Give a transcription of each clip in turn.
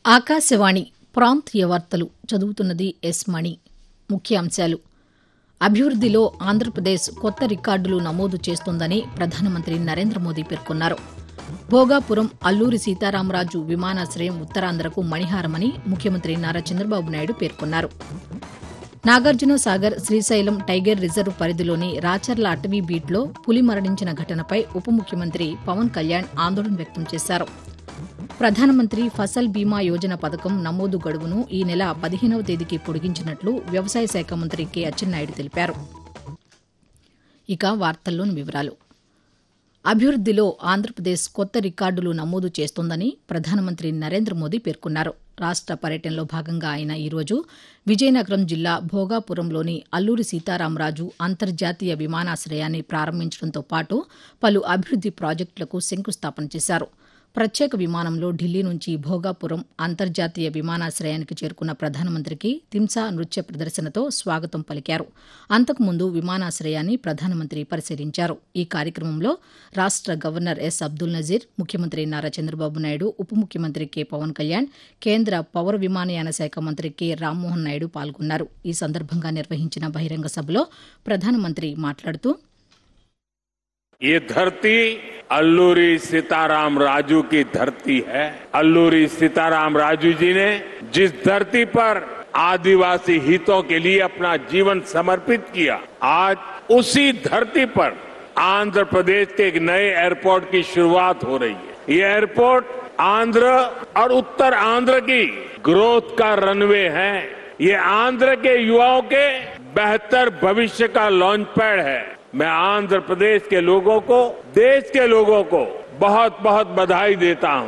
ఆకాశవాణి ప్రాంతీయ వార్తలు చదువుతున్నది ఎస్ మణి ముఖ్యాంశాలు అభివృద్దిలో ఆంధ్రప్రదేశ్ కొత్త రికార్డులు నమోదు చేస్తోందని ప్రధానమంత్రి నరేంద్ర మోదీ పేర్కొన్నారు భోగాపురం అల్లూరి సీతారామరాజు విమానాశ్రయం ఉత్తరాంధ్రకు మణిహారమని ముఖ్యమంత్రి నారా చంద్రబాబు నాయుడు పేర్కొన్నారు నాగార్జున సాగర్ శ్రీశైలం టైగర్ రిజర్వ్ పరిధిలోని రాచర్ల అటవీ బీట్లో పులి మరణించిన ఘటనపై ఉప ముఖ్యమంత్రి పవన్ కళ్యాణ్ ఆందోళన వ్యక్తం చేశారు ప్రధానమంత్రి ఫసల్ బీమా యోజన పథకం నమోదు గడువును ఈ నెల పదిహేనవ తేదీకి పొడిగించినట్లు వ్యవసాయ శాఖ మంత్రి కె అచ్చెన్నాయుడు తెలిపారు ఇక వార్తల్లోని వివరాలు అభివృద్దిలో ఆంధ్రప్రదేశ్ కొత్త రికార్డులు నమోదు చేస్తోందని ప్రధానమంత్రి నరేంద్ర మోదీ పేర్కొన్నారు రాష్ట పర్యటనలో భాగంగా ఆయన ఈరోజు విజయనగరం జిల్లా భోగాపురంలోని అల్లూరి సీతారామరాజు అంతర్జాతీయ విమానాశ్రయాన్ని ప్రారంభించడంతో పాటు పలు అభివృద్ది ప్రాజెక్టులకు శంకుస్థాపన చేశారు ప్రత్యేక విమానంలో ఢిల్లీ నుంచి భోగాపురం అంతర్జాతీయ విమానాశ్రయానికి చేరుకున్న ప్రధానమంత్రికి తింసా నృత్య ప్రదర్శనతో స్వాగతం పలికారు అంతకుముందు విమానాశ్రయాన్ని ప్రధానమంత్రి పరిశీలించారు ఈ కార్యక్రమంలో రాష్ట గవర్నర్ ఎస్ అబ్దుల్ నజీర్ ముఖ్యమంత్రి నారా చంద్రబాబు నాయుడు ఉప ముఖ్యమంత్రి కె పవన్ కళ్యాణ్ కేంద్ర పౌర విమానయాన శాఖ మంత్రి కె రామ్మోహన్ నాయుడు పాల్గొన్నారు ఈ సందర్భంగా నిర్వహించిన బహిరంగ సభలో ప్రధానమంత్రి మాట్లాడుతూ ये धरती अल्लूरी सीताराम राजू की धरती है अल्लूरी सीताराम राजू जी ने जिस धरती पर आदिवासी हितों के लिए अपना जीवन समर्पित किया आज उसी धरती पर आंध्र प्रदेश के एक नए एयरपोर्ट की शुरुआत हो रही है ये एयरपोर्ट आंध्र और उत्तर आंध्र की ग्रोथ का रनवे है ये आंध्र के युवाओं के बेहतर भविष्य का लॉन्च पैड है मैं आंध्र प्रदेश के लोगों को देश के लोगों को बहुत बहुत बधाई देता हूं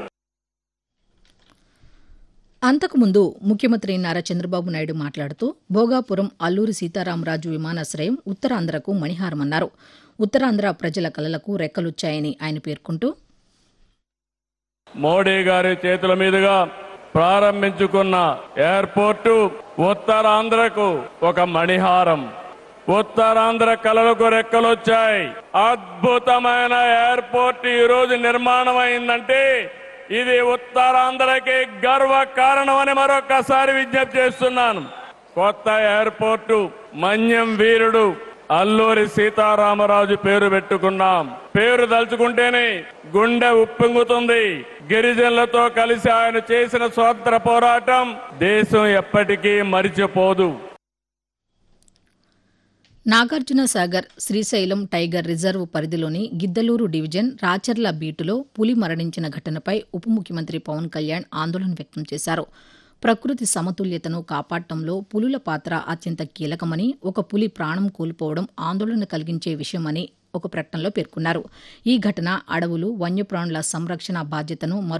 అంతకుముందు ముఖ్యమంత్రి నారా చంద్రబాబు నాయుడు మాట్లాడుతూ భోగాపురం అల్లూరి సీతారామరాజు విమానాశ్రయం ఉత్తరాంధ్రకు మణిహారమన్నారు ఉత్తరాంధ్ర ప్రజల కలలకు రెక్కలొచ్చాయని ఆయన పేర్కొంటూ మోడీ గారి చేతుల మీదుగా ప్రారంభించుకున్న ఎయిర్పోర్టు ఉత్తరాంధ్రకు ఒక మణిహారం ఉత్తరాంధ్ర కళలకు రెక్కలొచ్చాయి అద్భుతమైన ఎయిర్పోర్ట్ ఈ రోజు నిర్మాణం అయిందంటే ఇది ఉత్తరాంధ్రకి గర్వ కారణమని మరొకసారి విజ్ఞప్తి చేస్తున్నాను కొత్త ఎయిర్పోర్టు మన్యం వీరుడు అల్లూరి సీతారామరాజు పేరు పెట్టుకున్నాం పేరు తలుచుకుంటేనే గుండె ఉప్పొంగుతుంది గిరిజనులతో కలిసి ఆయన చేసిన స్వాతంత్ర పోరాటం దేశం ఎప్పటికీ మరిచిపోదు నాగార్జున సాగర్ శ్రీశైలం టైగర్ రిజర్వ్ పరిధిలోని గిద్దలూరు డివిజన్ రాచర్ల బీటులో పులి మరణించిన ఘటనపై ఉప ముఖ్యమంత్రి పవన్ కళ్యాణ్ ఆందోళన వ్యక్తం చేశారు ప్రకృతి సమతుల్యతను కాపాడటంలో పులుల పాత్ర అత్యంత కీలకమని ఒక పులి ప్రాణం కోల్పోవడం ఆందోళన కలిగించే విషయమని ఒక ప్రకటనలో పేర్కొన్నారు ఈ ఘటన అడవులు వన్యప్రాణుల సంరక్షణ బాధ్యతను